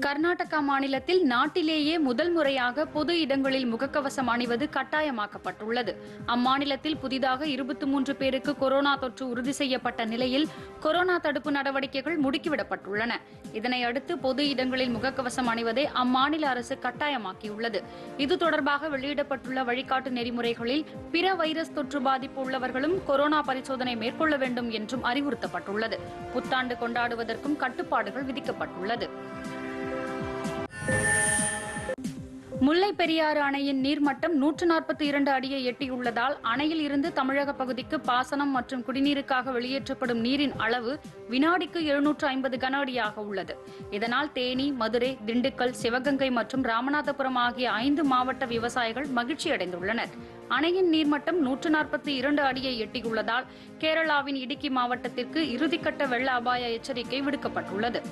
கர்நாடகா மாநிலத்தில் நாட்டிலேயே முதல் முறையாக பொது இடங்களில் முகக்கவசம் அணிவது கட்டாயமாக்கப்பட்டுள்ளது அம்மாநிலத்தில் புதிதாக இருபத்தி மூன்று பேருக்கு கொரோனா தொற்று உறுதி செய்யப்பட்ட நிலையில் கொரோனா தடுப்பு நடவடிக்கைகள் முடுக்கிவிடப்பட்டுள்ளன இதனை அடுத்து பொது இடங்களில் முகக்கவசம் அணிவதை அம்மாநில அரசு கட்டாயமாக்கியுள்ளது இது தொடர்பாக வெளியிடப்பட்டுள்ள வழிகாட்டு நெறிமுறைகளில் பிற வைரஸ் தொற்று பாதிப்பு உள்ளவர்களும் கொரோனா பரிசோதனை மேற்கொள்ள வேண்டும் என்றும் அறிவுறுத்தப்பட்டுள்ளது புத்தாண்டு கொண்டாடுவதற்கும் கட்டுப்பாடுகள் விதிக்கப்பட்டுள்ளது முல்லை பெரியாறு அணையின் நீர்மட்டம் நூற்று நாற்பத்தி இரண்டு அடியை எட்டியுள்ளதால் அணையில் இருந்து தமிழக பகுதிக்கு பாசனம் மற்றும் குடிநீருக்காக வெளியேற்றப்படும் நீரின் அளவு வினாடிக்கு எழுநூற்று ஐம்பது கன அடியாக உள்ளது இதனால் தேனி மதுரை திண்டுக்கல் சிவகங்கை மற்றும் ராமநாதபுரம் ஆகிய ஐந்து மாவட்ட விவசாயிகள் மகிழ்ச்சி அடைந்துள்ளனர் அணையின் நீர்மட்டம் நூற்று நாற்பத்தி இரண்டு அடியை எட்டியுள்ளதால் கேரளாவின் இடுக்கி மாவட்டத்திற்கு இறுதிக்கட்ட வெள்ள அபாய எச்சரிக்கை விடுக்கப்பட்டுள்ளது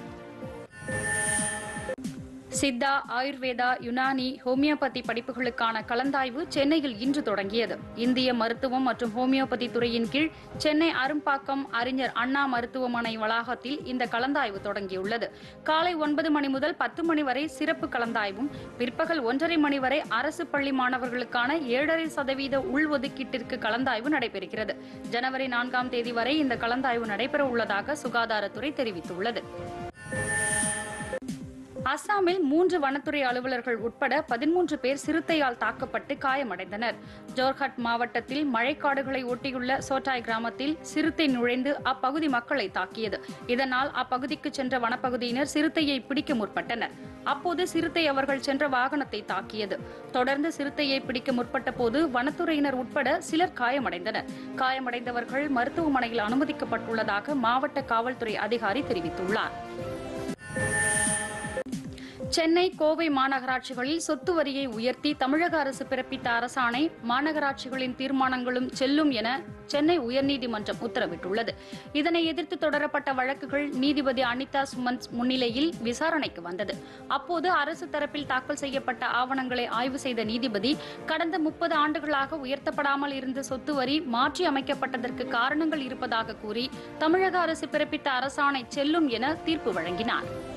சித்தா ஆயுர்வேதா யுனானி ஹோமியோபதி படிப்புகளுக்கான கலந்தாய்வு சென்னையில் இன்று தொடங்கியது இந்திய மருத்துவம் மற்றும் ஹோமியோபதி துறையின் கீழ் சென்னை அரும்பாக்கம் அறிஞர் அண்ணா மருத்துவமனை வளாகத்தில் இந்த கலந்தாய்வு தொடங்கியுள்ளது காலை ஒன்பது மணி முதல் பத்து மணி வரை சிறப்பு கலந்தாய்வும் பிற்பகல் ஒன்றரை மணி வரை அரசு பள்ளி மாணவர்களுக்கான ஏழரை சதவீத உள்ஒதுக்கீட்டிற்கு கலந்தாய்வு நடைபெறுகிறது ஜனவரி நான்காம் தேதி வரை இந்த கலந்தாய்வு நடைபெற உள்ளதாக சுகாதாரத்துறை தெரிவித்துள்ளது அசாமில் மூன்று வனத்துறை அலுவலர்கள் உட்பட பதிமூன்று பேர் சிறுத்தையால் தாக்கப்பட்டு காயமடைந்தனர் ஜோர்ஹட் மாவட்டத்தில் மழைக்காடுகளை ஒட்டியுள்ள சோட்டாய் கிராமத்தில் சிறுத்தை நுழைந்து அப்பகுதி மக்களை தாக்கியது இதனால் அப்பகுதிக்கு சென்ற வனப்பகுதியினர் சிறுத்தையை பிடிக்க முற்பட்டனர் அப்போது சிறுத்தை அவர்கள் சென்ற வாகனத்தை தாக்கியது தொடர்ந்து சிறுத்தையை பிடிக்க முற்பட்ட போது வனத்துறையினர் உட்பட சிலர் காயமடைந்தனர் காயமடைந்தவர்கள் மருத்துவமனையில் அனுமதிக்கப்பட்டுள்ளதாக மாவட்ட காவல்துறை அதிகாரி தெரிவித்துள்ளார் சென்னை கோவை மாநகராட்சிகளில் சொத்து வரியை உயர்த்தி தமிழக அரசு பிறப்பித்த அரசாணை மாநகராட்சிகளின் தீர்மானங்களும் செல்லும் என சென்னை உயர்நீதிமன்றம் உத்தரவிட்டுள்ளது இதனை எதிர்த்து தொடரப்பட்ட வழக்குகள் நீதிபதி அனிதா சுமந்த் முன்னிலையில் விசாரணைக்கு வந்தது அப்போது அரசு தரப்பில் தாக்கல் செய்யப்பட்ட ஆவணங்களை ஆய்வு செய்த நீதிபதி கடந்த முப்பது ஆண்டுகளாக உயர்த்தப்படாமல் இருந்த சொத்து வரி மாற்றி அமைக்கப்பட்டதற்கு காரணங்கள் இருப்பதாக கூறி தமிழக அரசு பிறப்பித்த அரசாணை செல்லும் என தீர்ப்பு வழங்கினார்